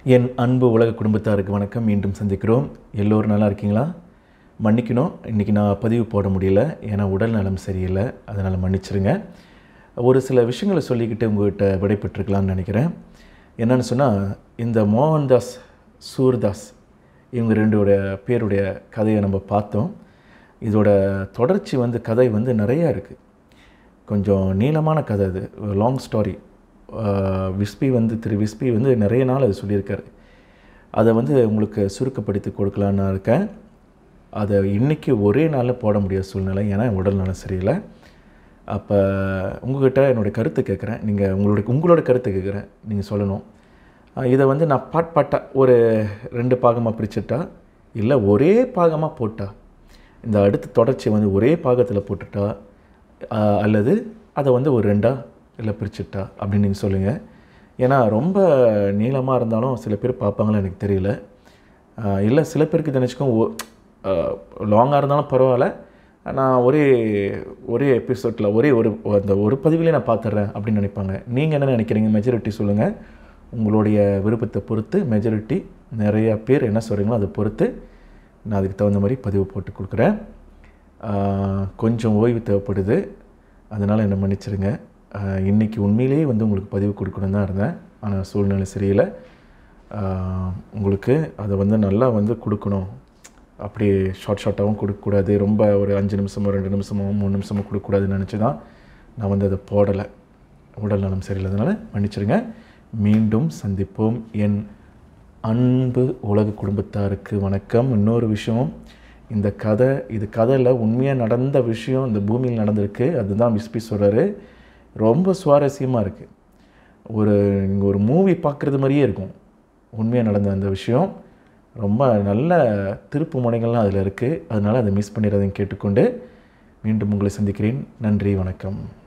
என் அன்பு உலக குடும்பத்தாருக்கு வணக்கம் மீண்டும் சந்திக்கிறோம் எல்லோரும் நல்லா இருக்கீங்களா மன்னிக்கணும் இன்றைக்கி நான் பதிவு போட முடியல ஏன்னா உடல் நலம் சரியில்லை அதனால் மன்னிச்சிருங்க ஒரு சில விஷயங்களை சொல்லிக்கிட்டு உங்கள்கிட்ட விடைபெற்றுக்கலாம்னு நினைக்கிறேன் என்னென்னு சொன்னால் இந்த மோகன்தாஸ் சூர்தாஸ் இவங்க ரெண்டுடைய பேருடைய கதையை நம்ம பார்த்தோம் இதோட தொடர்ச்சி வந்து கதை வந்து நிறையா இருக்குது கொஞ்சம் நீளமான கதை அது லாங் ஸ்டாரி விஸ்பி வந்து திரு விஸ்பி வந்து நிறைய நாள் அது சொல்லியிருக்காரு அதை வந்து உங்களுக்கு சுருக்கப்படுத்தி கொடுக்கலான்னு இருக்கேன் அதை இன்றைக்கி ஒரே நாளில் போட முடியாத சூழ்நிலை ஏன்னா உடல் நலம் சரியில்லை அப்போ உங்கள்கிட்ட என்னுடைய கருத்து கேட்குறேன் நீங்கள் உங்களுடைய உங்களோட கருத்து கேட்குறேன் நீங்கள் சொல்லணும் அஹ் இதை வந்து நான் பாட் பாட்டாக ஒரு ரெண்டு பாகமாக பிரிச்சுட்டா இல்லை ஒரே பாகமாக போட்டா இந்த அடுத்த தொடர்ச்சி வந்து ஒரே பாகத்தில் போட்டுட்டா அஹ் அல்லது அதை வந்து ஒரு ரெண்டாக இல்லை பிரிச்சுட்டா அப்படின்னு நீங்கள் சொல்லுங்கள் ஏன்னா ரொம்ப நீளமாக இருந்தாலும் சில பேர் பார்ப்பாங்களா எனக்கு தெரியல அஹ் இல்லை சில பேருக்கு நினச்சிக்கும் லாங்காக இருந்தாலும் பரவாயில்ல நான் ஒரே ஒரே எபிசோடில் ஒரே ஒரு அந்த ஒரு பதிவிலே நான் பார்த்துட்றேன் அப்படின்னு நினைப்பாங்க நீங்கள் என்ன நினைக்கிறீங்க மெஜாரிட்டி சொல்லுங்கள் உங்களுடைய விருப்பத்தை பொறுத்து மெஜாரிட்டி நிறைய பேர் என்ன சொல்கிறீங்களோ அதை பொறுத்து நான் அதுக்கு தகுந்த மாதிரி பதிவு போட்டு கொடுக்குறேன் ஆஹ் கொஞ்சம் ஓய்வு தேவைப்படுது அதனால் என்னை மன்னிச்சிருங்க ஆஹ் இன்னைக்கு உண்மையிலேயே வந்து உங்களுக்கு பதிவு கொடுக்கணும் தான் இருந்தேன் ஆனால் சூழ்நிலை சரியில்லை ஆஹ் உங்களுக்கு அதை வந்து நல்லா வந்து கொடுக்கணும் அப்படி ஷார்ட் ஷார்ட்டாகவும் கொடுக்கக்கூடாது ரொம்ப ஒரு அஞ்சு நிமிஷமோ ரெண்டு நிமிஷமோ மூணு நிமிஷமோ கொடுக்கக்கூடாதுன்னு நினச்சி தான் நான் வந்து அதை போடலை உடல் நலம் சரியில்லாதனால மன்னிச்சிருங்க மீண்டும் சந்திப்போம் என் அன்பு உலக குடும்பத்தாருக்கு வணக்கம் இன்னொரு விஷயம் இந்த கதை இது கதையில் உண்மையாக நடந்த விஷயம் இந்த பூமியில் நடந்திருக்கு அதுதான் விஸ்பி சொல்கிறாரு ரொம்ப சுவாரஸ்யமாக இருக்குது ஒரு நீங்கள் ஒரு மூவி பார்க்குறது மாதிரியே இருக்கும் உண்மையாக நடந்த அந்த விஷயம் ரொம்ப நல்ல திருப்பு முனைகள்லாம் அதில் இருக்குது அதனால் அதை மிஸ் பண்ணிடாதீங்க கேட்டுக்கொண்டு மீண்டும் உங்களை சந்திக்கிறேன் நன்றி வணக்கம்